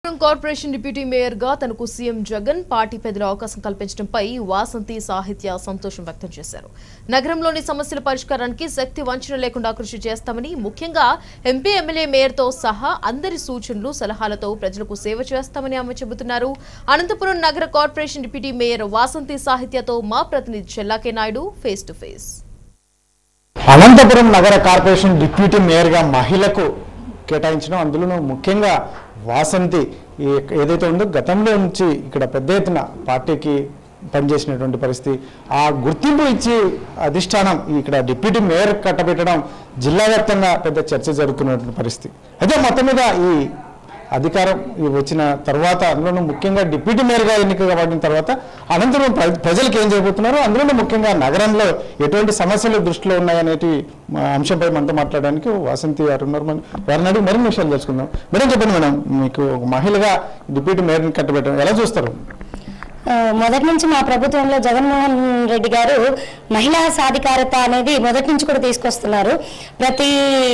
Corporation deputy mayor గా తనకు CM Jagan party పెద్దల అవకాశం కల్పించడంపై వాసంతి సాహిత్య సంతోషం వ్యక్తం చేశారు నగరంలోని సమస్యల పరిష్కారానికి శక్తి వంచన లేకుండా కృషి చేస్తామని ముఖ్యంగా ఎంపీ ఎమ్మెల్యే మేయర్తో సహా అందరి సూచనలు సలహాలతో ప్రజలకు సేవ చేస్తామని ఆమె చెబుతున్నారు అనంతపురం నగర కార్పొరేషన్ డిప్యూటీ మేయర్ వాసంతి సాహిత్యతో మా ప్రతినిధి చెల్లాకే Naidu face to face Anantapuram నగర కార్పొరేషన్ డిప్యూటీ మేయర్గా మహిళకు కేటాయించడం అందులోనూ ముఖ్యంగా వాసంతి ఈ- ఏదైతే ఉందో గతంలో నుంచి ఇక్కడ పెద్ద ఎత్తున పార్టీకి పనిచేసినటువంటి పరిస్థితి ఆ గుర్తింపు ఇచ్చి అధిష్టానం ఇక్కడ డిప్యూటీ మేయర్ కట్టబెట్టడం జిల్లా వ్యాప్తంగా పెద్ద చర్చ జరుగుతున్నటువంటి పరిస్థితి అయితే మొత్తం మీద ఈ అధికారం ఈ వచ్చిన తర్వాత అందులోనూ ముఖ్యంగా డిప్యూటీ మేయర్గా ఎన్నిక కాబడిన తర్వాత అనంతరం ప్ర- ప్రజలకు ఏం చేయబోతున్నారు అందులోనూ ముఖ్యంగా నగరంలో ఎటువంటి సమస్యలు దృష్టిలో ఉన్నాయనేటి మా అంశంపై మనతో మాట్లాడడానికి వాసంతి గారు ఉన్నారు మన వారిని అడిగి మరిన్ని విషయాలు తెలుసుకుందాం మేడం చెప్పండి మేడం మీకు ఒక మహిళగా డిప్యూటీ మేయర్ని కట్టబెట్టడం ఎలా చూస్తారు ఆ, మొదటి నుంచి మా ప్రభుత్వంలో జగన్మోహన్ రెడ్డి గారు మహిళా సాధికారత అనేది మొదటి నుంచి కూడా తీసుకొస్తున్నారు ప్రతి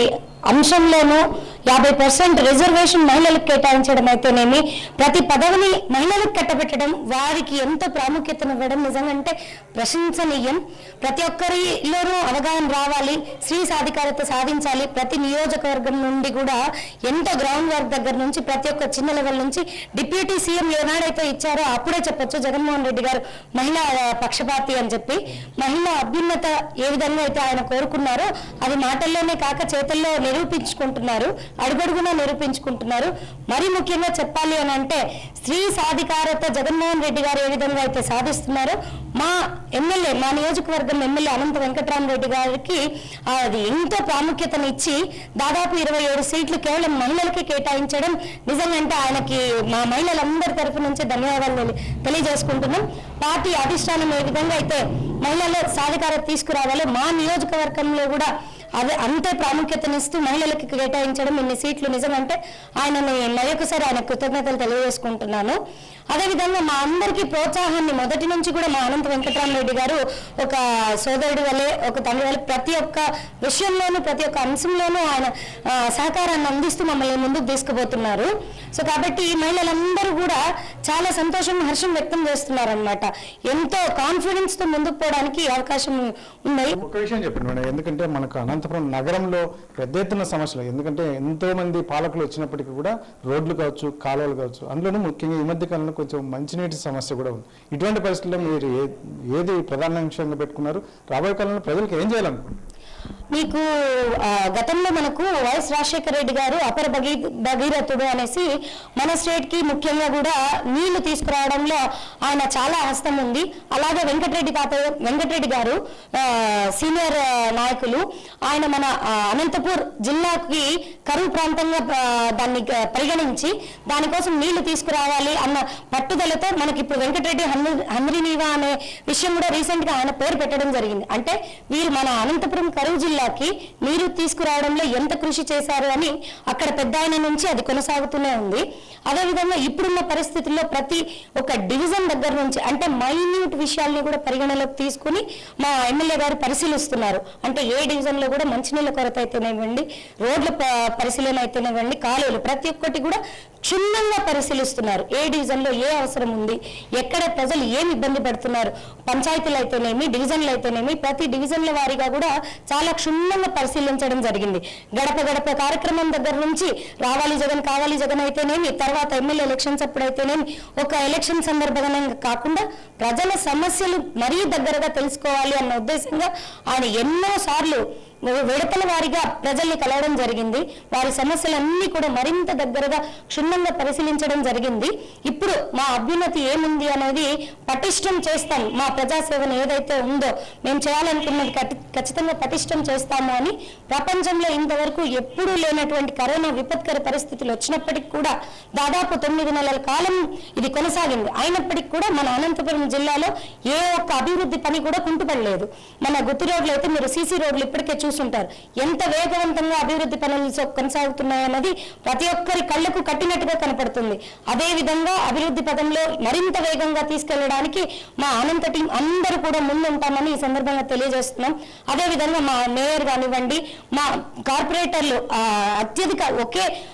అంశంలోనూ యాభై పర్సెంట్ రిజర్వేషన్ మహిళలకు కేటాయించడం అయితేనేమి ప్రతి పదవిని మహిళలకు కట్టబెట్టడం వారికి ఎంతో ప్రాముఖ్యతనివ్వడం నిజంగా అంటే ప్రశంసనీయం ప్రతి ఒక్కరిలోనూ అవగాహన రావాలి స్త్రీ సాధికారత సాధించాలి ప్రతి నియోజకవర్గం నుండి కూడా ఎంతో గ్రౌండ్ వర్క్ దగ్గర నుంచి ప్రతి ఒక్క చిన్న లెవెల్ నుంచి డిప్యూటీ సీఎం ఏనాడైతే ఇచ్చారో అప్పుడే చెప్పొచ్చు జగన్మోహన్ రెడ్డి గారు మహిళా పక్షపాతి అని చెప్పి మహిళా అభ్యున్నత ఏ విధంగా అయితే ఆయన కోరుకున్నారో అది మాటల్లోనే కాక చేతల్లో నిరూపించుకుంటున్నారు అడుగడుగునా నిరూపించుకుంటున్నారు మరి ముఖ్యంగా చెప్పాలి అని అంటే స్త్రీ సాధికారత జగన్మోహన్ రెడ్డి గారు ఏ విధంగా అయితే సాధిస్తున్నారో మా ఎమ్మెల్యే మా నియోజకవర్గం ఎమ్మెల్యే అనంత వెంకటరామరెడ్డి గారికి అది ఎంతో ప్రాముఖ్యతను ఇచ్చి దాదాపు ఇరవై ఏడు సీట్లు కేవలం మహిళలకి కేటాయించడం నిజంగా అంటే ఆయనకి మా మహిళలందరి తరఫు నుంచి ధన్యవాదాలు తెలి- తెలియజేసుకుంటున్నాం పార్టీ అధిష్టానం ఏ విధంగా అయితే మహిళల సాధికారత తీసుకురావాలో మా నియోజకవర్గంలో కూడా అదే అంతే ప్రాముఖ్యతనిస్తూ మహిళలకి కేటాయించడం ఇన్ని సీట్లు నిజమంటే ఆయనని మరొకసారి ఆయన కృతజ్ఞతలు తెలియజేసుకుంటున్నాను అదేవిధంగా మా అందరికీ ప్రోత్సాహాన్ని మొదటి నుంచి కూడా మా అనంత వెంకటరామరెడ్డి గారు ఒక సోదరుడి వల్లే ఒక తండ్రి వల్ల ప్రతి ఒక్క విషయంలోనూ ప్రతి ఒక్క అంశంలోనూ ఆయన ఆ, సహకారాన్ని అందిస్తూ మమ్మల్ని ముందుకు తీసుకుపోతున్నారు సో కాబట్టి ఈ మహిళలందరూ కూడా చాలా సంతోషం హర్షం వ్యక్తం చేస్తున్నారు అనమాట ఎంతో కాన్ఫిడెన్స్ తో ముందుకు పోవడానికి అవకాశం ఉన్నాయి ఒక విషయం చెప్పండి మేడం ఎందుకంటే మనకు అనంతపురం నగరంలో పెద్ద ఎత్తున సమస్యలు ఎందుకంటే ఎంతో మంది పాలకులు వచ్చినప్పటికీ కూడా రోడ్లు కావచ్చు కాలువలు కావచ్చు అందులోనూ ముఖ్యంగా ఈ మధ్య కాలంలో కొంచెం మంచినీటి సమస్య కూడా ఉంది ఇటువంటి పరిస్థితుల్లో మీరు ఏ- ఏది ప్రధాన అంశంగా పెట్టుకున్నారు రాబోయే కాలంలో ప్రజలకు ఏం చేయాలనుకుంటున్నారు మీకు ఆ, గతంలో మనకు వైఎస్ రాజశేఖర రెడ్డి గారు అపర భగీ భగీరథుడు అనేసి మన స్టేట్ కి ముఖ్యంగా కూడా నీళ్లు తీసుకురావడంలో ఆయన చాలా హస్తం ఉంది అలాగే వెంకటరెడ్డి తాత వెంకటరెడ్డి గారు ఆ, సీనియర్ ఆ, నాయకులు ఆయన మన ఆ, అనంతపూర్ జిల్లాకి కరువు ప్రాంతంగా ఆ, దాన్ని గ- పరిగణించి దానికోసం నీళ్లు తీసుకురావాలి అన్న పట్టుదలతో మనకి ఇప్పుడు వెంకటరెడ్డి హంద్రి హంద్రినీవా అనే విషయం కూడా రీసెంట్ గా ఆయన పేరు పెట్టడం జరిగింది అంటే వీరు మన అనంతపురం కరువు జిల్లాకి నీరు తీసుకురావడంలో ఎంత కృషి చేశారు అని అక్కడ పెద్ద ఆయన నుంచి అది కొనసాగుతూనే ఉంది అదేవిధంగా ఇప్పుడున్న పరిస్థితుల్లో ప్రతి ఒక్క డివిజన్ దగ్గర నుంచి అంటే మైన్యూట్ విషయాల్ని కూడా పరిగణలోకి తీసుకుని మా ఎమ్మెల్యే గారు పరిశీలిస్తున్నారు అంటే ఏ డివిజన్ లో కూడా మంచినీళ్ళ కొరత అయితేనేవ్వండి రోడ్ల ప- పరిశీలన అయితేనేవ్వండి కాలువలు ప్రతి ఒక్కటి కూడా క్షుణ్ణంగా పరిశీలిస్తున్నారు ఏ డివిజన్ లో ఏ అవసరం ఉంది ఎక్కడ ప్రజలు ఏం ఇబ్బంది పడుతున్నారు పంచాయతీలు అయితేనేమి డివిజన్లు అయితేనేమి ప్రతి డివిజన్ల వారీగా కూడా చాలా క్షుణ్ణంగా పరిశీలించడం జరిగింది గడప గడప కార్యక్రమం దగ్గర నుంచి రావాలి జగన్ కావాలి జగన్ అయితేనేమి తర్వాత ఎమ్మెల్యే ఎలక్షన్స్ అప్పుడైతేనేమి ఒక ఎలక్షన్ సందర్భంగా కాకుండా ప్రజల సమస్యలు మరీ దగ్గరగా తెలుసుకోవాలి అన్న ఉద్దేశంగా ఆయన ఎన్నో సార్లు విడతల వారిగా ప్రజల్ని కలవడం జరిగింది వారి సమస్యలన్నీ కూడా మరింత దగ్గరగా క్షుణ్ణంగా పరిశీలించడం జరిగింది ఇప్పుడు మా అభ్యున్నతి ఏముంది అనేది పటిష్టం చేస్తాం మా ప్రజాసేవను ఏదైతే ఉందో మేము చేయాలనుకున్నది కటి- ఖచ్చితంగా పటిష్టం చేస్తాము అని ప్రపంచంలో ఇంతవరకు ఎప్పుడూ లేనటువంటి కరోనా విపత్కర పరిస్థితులు వచ్చినప్పటికీ కూడా దాదాపు తొమ్మిది నెలల కాలం ఇది కొనసాగింది అయినప్పటికీ కూడా మన అనంతపురం జిల్లాలో ఏ ఒక్క అభివృద్ధి పని కూడా కుంటుపడలేదు మన గుత్తి రోడ్లు అయితే మీరు సీసీ రోడ్లు ఇప్పటికే చూసుంటారు ఎంత వేగవంతంగా అభివృద్ధి పనులు సో- కొనసాగుతున్నాయన్నది ప్రతి ఒక్కరి కళ్ళకు కట్టినట్టుగా కనపడుతుంది అదే విధంగా అభివృద్ధి పదంలో మరింత వేగంగా తీసుకెళ్లడానికి మా అనంత టీం అందరూ కూడా ముందుంటామని ఈ సందర్భంగా తెలియజేస్తున్నాం అదే విధంగా మా మేయర్ కానివ్వండి మా కార్పొరేటర్లు ఆ, అత్యధిక ఒకే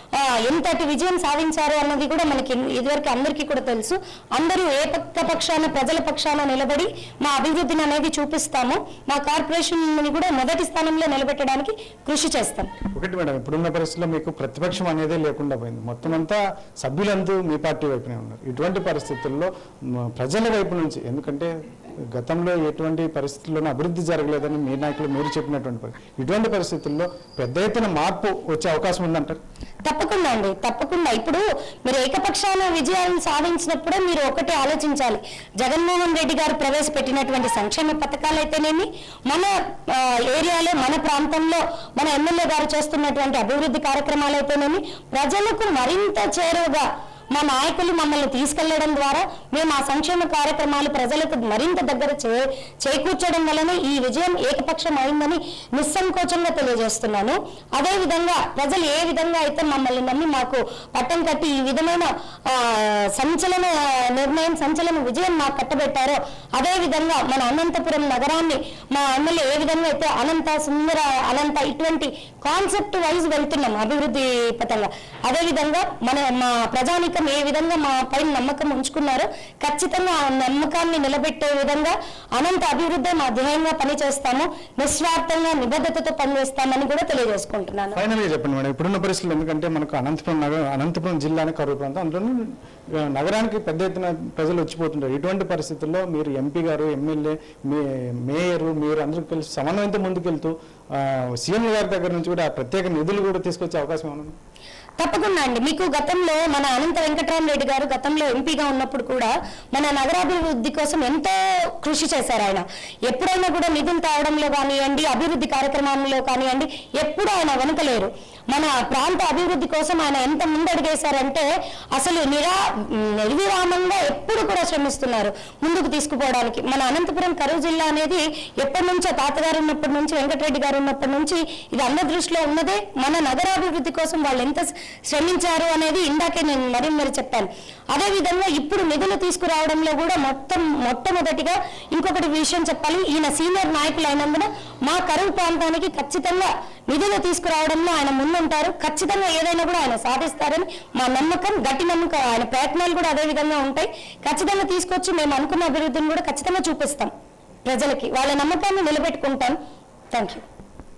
ఆ, ఎంతటి విజయం సాధించారు అన్నది కూడా మనకి ఇదివరకు అందరికీ కూడా తెలుసు అందరూ ఏ పక్క పక్షాన ప్రజల పక్షాన నిలబడి మా అభివృద్ధిని అనేది చూపిస్తాము మా కార్పొరేషన్ ని కూడా మొదటి స్థానంలో నిలబెట్టడానికి కృషి చేస్తాం ఒకటి మేడం ఇప్పుడున్న పరిస్థితుల్లో మీకు ప్రతిపక్షం అనేదే లేకుండా పోయింది మొత్తం అంతా సభ్యులందరూ మీ పార్టీ వైపునే ఉన్నారు ఇటువంటి పరిస్థితుల్లో మ, ప్రజల వైపు నుంచి ఎందుకంటే గతంలో ఎటువంటి పరిస్థితుల్లోనూ అభివృద్ధి జరగలేదని మీ నాయకులు మీరు చెప్పినటువంటి పరి- ఇటువంటి పరిస్థితుల్లో పెద్ద ఎత్తున మార్పు వచ్చే అవకాశం ఉందంటారు తప్పకుండా అండి తప్పకుండా ఇప్పుడు మీరు ఏకపక్షాన విజయాలను సాధించినప్పుడే మీరు ఒకటి ఆలోచించాలి జగన్మోహన్ రెడ్డి గారు ప్రవేశపెట్టినటువంటి సంక్షేమ పథకాలు అయితేనేమి మన ఆ, ఏరియాలో మన ప్రాంతంలో మన ఎమ్మెల్యే గారు చేస్తున్నటువంటి అభివృద్ధి కార్యక్రమాలు అయితేనేమి ప్రజలకు మరింత చేరువగా మా నాయకులు మమ్మల్ని తీసుకెళ్లడం ద్వారా మేము ఆ సంక్షేమ కార్యక్రమాలు ప్రజలకు మరింత దగ్గర చే చేకూర్చడం వలన ఈ విజయం ఏకపక్షం అయిందని నిస్సంకోచంగా తెలియజేస్తున్నాను అదే విధంగా ప్రజలు ఏ విధంగా అయితే మమ్మల్ని నమ్మి మాకు పట్టం కట్టి ఈ విధమైన ఆ, సంచలన నిర్ణయం సంచలన విజయం మాకు కట్టబెట్టారో అదే విధంగా మన అనంతపురం నగరాన్ని మా ఎమ్మెల్యే ఏ విధంగా అయితే అనంత సుందర అనంత ఇటువంటి కాన్సెప్ట్ వైజ్ వెళ్తున్నాం అభివృద్ధి పథంగా అదే విధంగా మన మా ప్రజానికం ఏ విధంగా మా పైన నమ్మకం ఉంచుకున్నారో ఖచ్చితంగా ఆ నమ్మకాన్ని నిలబెట్టే విధంగా అనంత అభివృద్ధి మా ధ్యేయంగా పనిచేస్తాము నిస్వార్థంగా నిబద్ధతతో పనిచేస్తామని కూడా తెలియజేసుకుంటున్నాను ఫైనల్ గా చెప్పండి మేడం ఇప్పుడున్న పరిస్థితులు ఎందుకంటే మనకు అనంతపురం నగరం అనంతపురం జిల్లానే కరువు ప్రాంతం అందులోనూ ఆ, నగరానికి పెద్ద ఎత్తున ప్రజలు వచ్చిపోతుంటారు ఇటువంటి పరిస్థితుల్లో మీరు ఎంపీ గారు ఎమ్మెల్యే మీ మేయర్ మీరు అందరూ కలిసి సమన్వయంతో ముందుకెళ్తూ ఆ, సీఎం గారి దగ్గర నుంచి కూడా ప్రత్యేక నిధులు కూడా తీసుకొచ్చే అవకాశం ఏమైనా ఉందా? తప్పకుండా అండి మీకు గతంలో మన అనంత వెంకటరామరెడ్డి గారు గతంలో ఎంపీగా ఉన్నప్పుడు కూడా మన నగరాభివృద్ధి కోసం ఎంతో కృషి చేశారు ఆయన ఎప్పుడైనా కూడా నిధులు తావడంలో కానివ్వండి అభివృద్ధి కార్యక్రమంలో కానివ్వండి ఎప్పుడు ఆయన వెనుకలేరు మన ప్రాంత అభివృద్ధి కోసం ఆయన ఎంత ముందడుగేశారంటే అసలు నిరా నిర్విరామంగా ఎప్పుడు కూడా శ్రమిస్తున్నారు ముందుకు తీసుకుపోవడానికి మన అనంతపురం కరువు జిల్లా అనేది ఎప్పటి నుంచో తాతగారు ఉన్నప్పటి నుంచి వెంకటరెడ్డి గారు ఉన్నప్పటి నుంచి ఇది అందరి దృష్టిలో ఉన్నదే మన నగరాభివృద్ధి కోసం వాళ్ళు ఎంత శ్రమించారు అనేది ఇందాకే నేను మరి మరి చెప్పాను అదే విధంగా ఇప్పుడు నిధులు తీసుకురావడంలో కూడా మొత్తం మొట్టమొదటిగా ఇంకొకటి విషయం చెప్పాలి ఈయన సీనియర్ నాయకులు అయినందున మా కరువు ప్రాంతానికి ఖచ్చితంగా నిధులు తీసుకురావడంలో ఆయన ముందుంటారు ఖచ్చితంగా ఏదైనా కూడా ఆయన సాధిస్తారని మా నమ్మకం గట్టి నమ్మకం ఆయన ప్రయత్నాలు కూడా అదే విధంగా ఉంటాయి ఖచ్చితంగా తీసుకొచ్చి మేము అనుకున్న అభివృద్ధిని కూడా ఖచ్చితంగా చూపిస్తాం ప్రజలకి వాళ్ళ నమ్మకాన్ని నిలబెట్టుకుంటాం థ్యాంక్ యూ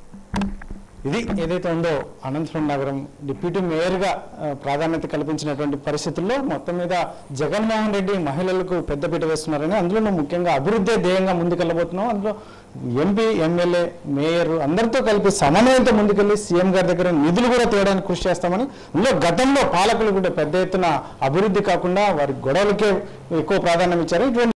ఇది ఏదైతే ఉందో అనంతపురం నగరం డిప్యూటీ మేయర్గా ఆ, ప్రాధాన్యత కల్పించినటువంటి పరిస్థితుల్లో మొత్తం మీద జగన్మోహన్ రెడ్డి మహిళలకు పెద్దపీట వేస్తున్నారని అందులో ముఖ్యంగా అభివృద్ధి ధ్యేయంగా ముందుకెళ్ళబోతున్నాం అందులో ఎంపీ ఎమ్మెల్యే మేయర్ అందరితో కలిపి సమన్వయంతో ముందుకెళ్లి సీఎం గారి దగ్గర నిధులు కూడా తేయడానికి కృషి చేస్తామని అందులో గతంలో పాలకులు కూడా పెద్ద ఎత్తున అభివృద్ధి కాకుండా వారి గొడవలకే ఎక్కువ ప్రాధాన్యం ఇచ్చారు ఇటువంటి